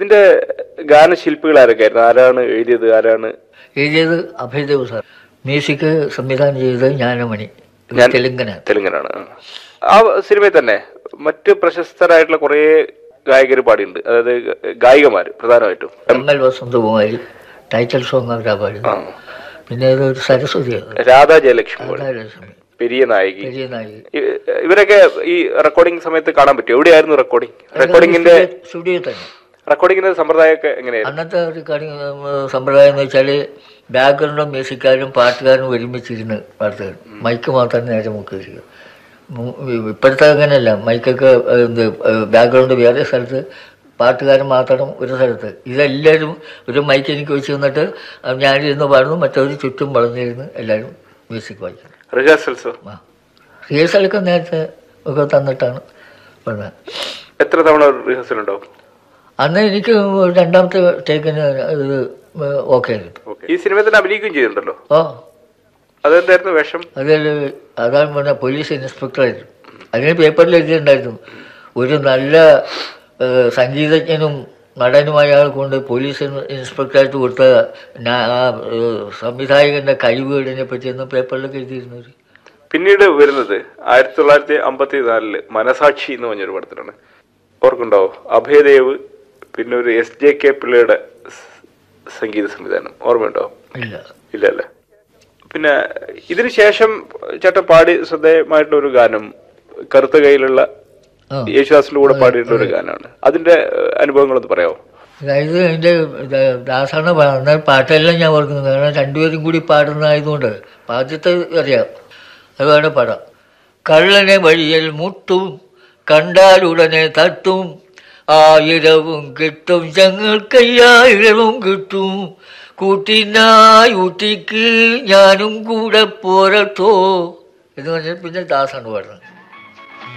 ഇതിന്റെ ഗാനശില്പികൾ ആരൊക്കെയായിരുന്നു ആരാണ് എഴുതിയത് ആരാണ് എഴുതിയത് അഭയദേവ് സാർ മ്യൂസിക് സംവിധാനം ചെയ്തത് ജ്ഞാനമണി ഞാൻ- തെലുങ്കന തെലുങ്കനാണ് ആ. ആ സിനിമയിൽ തന്നെ മറ്റ് പ്രശസ്തരായിട്ടുള്ള കുറേ ഗായകർ പാടിയിട്ടുണ്ട് അതായത് ഗായികമാര് പ്രധാനമായിട്ടും M L Vasanthakumari title song അവരാ പാടിയത് ആ. പിന്നെ ഇതൊരു സരസ്വതിയാണ് രാധാ ജയലക്ഷ്മി പാടി. രാധാലക്ഷ്മി പെരിയ നായകി പെരിയ നായി ഇ- ഇവരൊക്കെ ഈ റെക്കോർഡിംഗ് സമയത്ത് കാണാൻ പറ്റും എവിടെയായിരുന്നു റെക്കോർഡിംഗ് റെക്കോർഡിങ്ങിന്റെ സ്റ്റുഡിയോ തന്നെ റെക്കോർഡിങ്ങിന്റെ സമ്പ്രദായമൊക്കെ എങ്ങനെയായിരുന്നു അന്നത്തെ ഒരു കാര്യം സമ്പ്രദായം എന്ന് വെച്ചാൽ ബാക്ക്ഗ്രൗണ്ടും മ്യൂസിക്കാരും പാട്ടുകാരും ഒരുമിച്ചിരുന്ന് പാട്ടുകാർ മൈക്ക് മാത്രം നേരെ മുക്കി വരിക മു- ഇപ്പോഴത്തെ അങ്ങനെയല്ല മൈക്കൊക്കെ ഏഹ്, എന്ത് ബാക്ക്ഗ്രൗണ്ട് വേറെ സ്ഥലത്ത് പാട്ടുകാരൻ മാത്രം ഒരു സ്ഥലത്ത് ഇതെല്ലാവരും ഒരു മൈക്ക് എനിക്ക് വെച്ച് തന്നിട്ട് ഞാനിരുന്ന് പാടുന്നു മറ്റവർ ചുറ്റും വളർന്നിരുന്ന് എല്ലാവരും മ്യൂസിക് വായിക്കുന്നു റിഹേഴ്സൽസോ ആ റിഹേഴ്സലൊക്കെ നേരത്തെ ഒക്കെ തന്നിട്ടാണ് പറഞ്ഞത് എത്ര തവണ റിഹേഴ്സൽ ഉണ്ടാവും അന്ന് എനിക്ക് രണ്ടാമത്തെ ടേക്കിന് ഇത് ഓക്കെ കിട്ടും Okay. ഈ സിനിമയിൽ തന്നെ അഭിനയിക്കുകയും ചെയ്തിട്ടുണ്ടല്ലോ ഓ അതെന്തായിരുന്നു വേഷം അതിൽ അതാണ് പറഞ്ഞ പോലീസ് ഇൻസ്പെക്ടറായിരുന്നു അതിന് പേപ്പറിൽ എഴുതിയിട്ടുണ്ടായിരുന്നു ഒരു നല്ല ഏഹ്, സംഗീതജ്ഞനും നടനുമായ ആൾ കൊണ്ട് പോലീസ് ഇൻസ്പെക്ടറായിട്ട് കൊടുത്ത നാ- ആ ഏഹ്, സംവിധായകന്റെ കഴിവുകളിനെ പറ്റിയൊന്നും പേപ്പറിലൊക്കെ എഴുതിയിരുന്നത് പിന്നീട് വരുന്നത് ആയിരത്തി തൊള്ളായിരത്തി അമ്പത്തി നാലില് മനസാക്ഷി എന്ന് പറഞ്ഞൊരു പടത്തിലാണ് ഓർക്കുണ്ടാവോ അഭയദേവ് പിന്നെ ഒരു എസ് ജെ കെ പിള്ളയുടെ സ് സംഗീത സംവിധാനം ഓർമ്മയുണ്ടോ ഇല്ല ഇല്ല അല്ലേ പിന്നെ ഇതിന് ശേഷം ചേട്ടൻ പാടി ശ്രദ്ധേയമായിട്ടുള്ള ഒരു ഗാനം കറുത്ത കയ്യിലുള്ള ആ യേശുദാസിന്റെ കൂടെ പാടിയിട്ടുള്ള ഒരു ഗാനമാണ് അതിന്റെ ഏഹ്, അനുഭവങ്ങളൊന്ന് പറയാമോ അതായത് എൻ്റെ ദാസാണ് പാടുന്ന പാട്ടെല്ലാം ഞാൻ ഓർക്കുന്നത് കാരണം രണ്ടുപേരും കൂടി പാടുന്നതായതുകൊണ്ട് ആദ്യത്തെ അറിയാം അത് വേണം പാടാം കള്ളനെ വഴിയിൽ മുട്ടും കണ്ടാലുടനെ തട്ടും ആയിരവും കിട്ടും ഞങ്ങൾക്കയ്യായിരവും കിട്ടും കൂട്ടിനായി ഊട്ടിക്ക് ഞാനും കൂടെ പോരട്ടോ എന്ന് പറഞ്ഞാൽ പിന്നെ ദാസാണ് പാടുന്നത്